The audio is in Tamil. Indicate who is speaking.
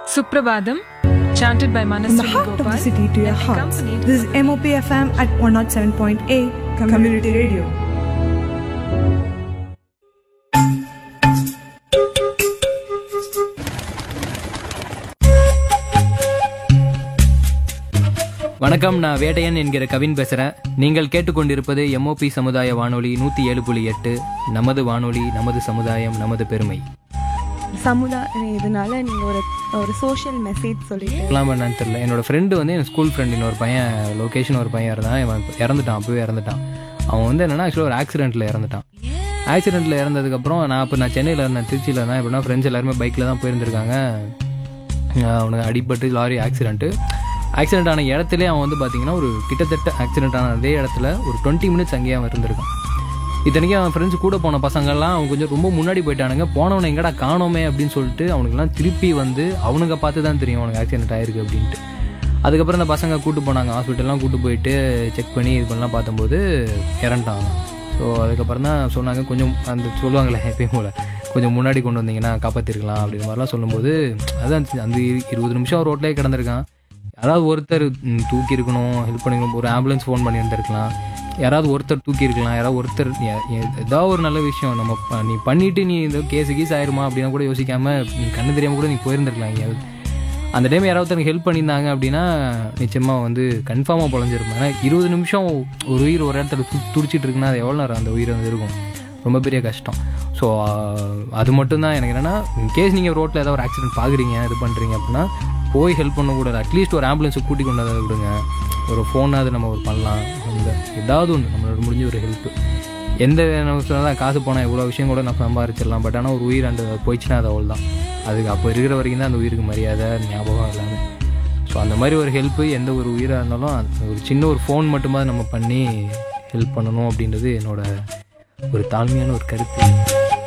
Speaker 1: Suprabhadam, chanted by
Speaker 2: From the
Speaker 1: Manaswini
Speaker 2: heart of the
Speaker 1: Gopal.
Speaker 2: city to your
Speaker 1: and
Speaker 2: hearts.
Speaker 1: accompanied
Speaker 2: This is MOP FM at 107.8 Community Radio.
Speaker 3: வணக்கம் நான் வேட்டையன் என்கிற கவின் பேசுகிறேன் நீங்கள் கேட்டுக்கொண்டிருப்பது எம்ஓபி சமுதாய வானொலி நூற்றி ஏழு புள்ளி எட்டு நமது வானொலி நமது சமுதாயம் நமது பெருமை
Speaker 4: சமுதாய இதனால நீங்க ஒரு ஒரு சோஷியல் மெசேஜ் சொல்லிட்டு
Speaker 3: எல்லாம் என்னன்னு தெரியல என்னோட ஃப்ரெண்டு வந்து என் ஸ்கூல் ஃப்ரெண்டு இன்னொரு பையன் லொக்கேஷன் ஒரு பையன் இருந்தான் இவன் இறந்துட்டான் அப்பவே இறந்துட்டான் அவன் வந்து என்னன்னா ஆக்சுவலாக ஒரு ஆக்சிடென்ட்டில் இறந்துட்டான் ஆக்சிடென்ட்டில் இறந்ததுக்கப்புறம் நான் இப்போ நான் சென்னையில் இருந்தேன் திருச்சியில் இருந்தேன் எப்படின்னா ஃப்ரெண்ட்ஸ் எல்லாருமே பைக்கில் தான் போயிருந்திருக்காங்க அஹ் அவனுக்கு அடிபட்டு லாரி ஆக்சிடென்ட்டு ஆக்சிடென்ட் ஆன இடத்துல அவன் வந்து பார்த்தீங்கன்னா ஒரு கிட்டத்தட்ட ஆக்சிடென்ட் ஆன அதே இடத்துல ஒரு டுவெண்ட்டி மினிட்ஸ் அங்கேயே அவன் இருந்திருக்கான் இத்தனைக்கும் அவன் ஃப்ரெண்ட்ஸ் கூட போன பசங்கள்லாம் அவன் கொஞ்சம் ரொம்ப முன்னாடி போயிட்டானுங்க போனவனை எங்கடா காணோமே அப்படின்னு சொல்லிட்டு அவனுக்குலாம் திருப்பி வந்து அவனுங்க பார்த்து தான் தெரியும் அவனுக்கு ஆக்சிடென்ட் ஆயிருக்கு அப்படின்ட்டு அதுக்கப்புறம் இந்த பசங்க கூட்டு போனாங்க ஹாஸ்பிட்டல்லாம் கூட்டு போயிட்டு செக் பண்ணி இது பண்ணலாம் பார்த்தம்போது இறந்துட்டான் ஸோ அதுக்கப்புறம் தான் சொன்னாங்க கொஞ்சம் அந்த சொல்லுவாங்களே எப்பயும் போல கொஞ்சம் முன்னாடி கொண்டு வந்தீங்கன்னா காப்பாற்றிருக்கலாம் அப்படிங்கிற மாதிரிலாம் சொல்லும்போது அதான் அந்த இரு- இருபது நிமிஷம் ரோட்லேயே கிடந்திருக்கான் யாராவது ஒருத்தர் ம், தூக்கி இருக்கணும் ஹெல்ப் பண்ணிக்கணும் ஒரு ஆம்புலன்ஸ் ஃபோன் பண்ணி இருந்திருக்கலாம் யாராவது ஒருத்தர் தூக்கி இருக்கலாம் யாராவது ஒருத்தர் எ- எ- ஏதாவது ஒரு நல்ல விஷயம் நம்ம ப- நீ பண்ணிட்டு நீ இந்த கேஸு கீஸ் ஆயிருமா அப்படின்னா கூட யோசிக்காம நீ கண்ணு தெரியாம கூட நீ போயிருந்திருக்கலாம் எங்கேயாவது அந்த டைம் யாராவது எனக்கு ஹெல்ப் பண்ணியிருந்தாங்க அப்படின்னா நிச்சயமாக வந்து கன்ஃபார்மாக பொழஞ்சிருப்பேன் ஏன்னா இருபது நிமிஷம் ஒரு உயிர் ஒரு இடத்துல து துடிச்சிட்டு இருக்குன்னா அது எவ்வளோ நேரம் அந்த உயிர் வந்து இருக்கும் ரொம்ப பெரிய கஷ்டம் ஸோ அது மட்டும்தான் எனக்கு என்னென்னா கேஸ் நீங்கள் ரோட்டில் ஏதாவது ஒரு ஆக்சிடென்ட் பார்க்குறீங்க இது பண்ணுறீங்க அப்படின்னா போய் ஹெல்ப் பண்ணக்கூடாது அட்லீஸ்ட் ஒரு ஆம்புலன்ஸை கூட்டி கொண்டு வந்து விடுங்க ஒரு ஃபோனாவது நம்ம ஒரு பண்ணலாம் அந்த ஏதாவது ஒன்று நம்மளோட முடிஞ்ச ஒரு ஹெல்ப்பு எந்த நம்ம சொன்னதான் காசு போனால் எவ்வளோ விஷயம் கூட நம்ம சம்பாரிச்சிடலாம் பட் ஆனால் ஒரு உயிர் அந்த போயிடுச்சுன்னா அது அவ்வளோ தான் அதுக்கு அப்போ இருக்கிற வரைக்கும் தான் அந்த உயிருக்கு மரியாதை ஞாபகம் எல்லாமே ஸோ அந்த மாதிரி ஒரு ஹெல்ப்பு எந்த ஒரு உயிராக இருந்தாலும் அந்த ஒரு சின்ன ஒரு ஃபோன் மட்டுமாவது நம்ம பண்ணி ஹெல்ப் பண்ணணும் அப்படின்றது என்னோட ஒரு தாழ்மையான ஒரு கருத்து